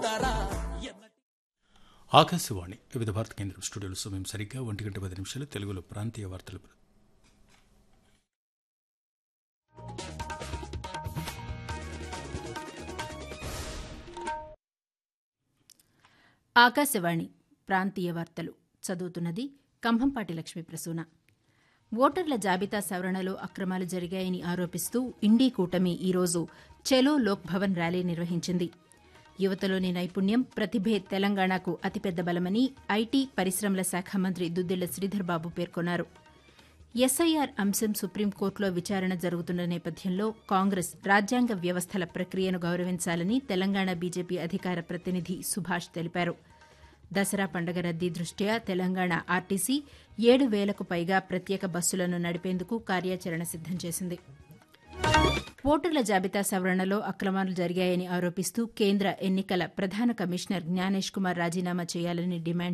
ఆకాశవాణి వివిధ భారత కేంద్రం స్టూడియోలో సమయం సరిగ్గా ఒంటి గంట పది నిమిషాలు తెలుగులో ప్రాంతీయ వార్తలు ఆకాశవాణి ప్రాంతీయ వార్తలు చదువుతున్నది కంభంపాటి లక్ష్మీ ప్రసూన ఓటర్ల జాబితా సవరణలో అక్రమాలు జరిగాయని ఆరోపిస్తూ ఇండీ కూటమి ఈరోజు చెలో లోక్ భవన్ ర్యాలీ నిర్వహించింది యువతలోని నైపుణ్యం ప్రతిభే తెలంగాణకు అతిపెద్ద బలమని ఐటీ పరిశ్రమల శాఖ మంత్రి దుద్దిళ్ల శ్రీధర్ బాబు పేర్కొన్నారు ఎస్ఐఆర్ అంశం సుప్రీంకోర్టులో విచారణ జరుగుతున్న నేపథ్యంలో కాంగ్రెస్ రాజ్యాంగ వ్యవస్థల ప్రక్రియను గౌరవించాలని తెలంగాణ బీజేపీ అధికార ప్రతినిధి సుభాష్ తెలిపారు దసరా పండుగ రద్దీ దృష్ట్యా తెలంగాణ ఆర్టీసీ ఏడు వేలకు పైగా ప్రత్యేక బస్సులను నడిపేందుకు కార్యాచరణ సిద్దం చేసింది ఓటర్ల జాబితా సవరణలో అక్రమాలు జరిగాయని ఆరోపిస్తూ కేంద్ర ఎన్నికల ప్రధాన కమిషనర్ జ్ఞానేష్ కుమార్ రాజీనామా చేయాలని డిమాండ్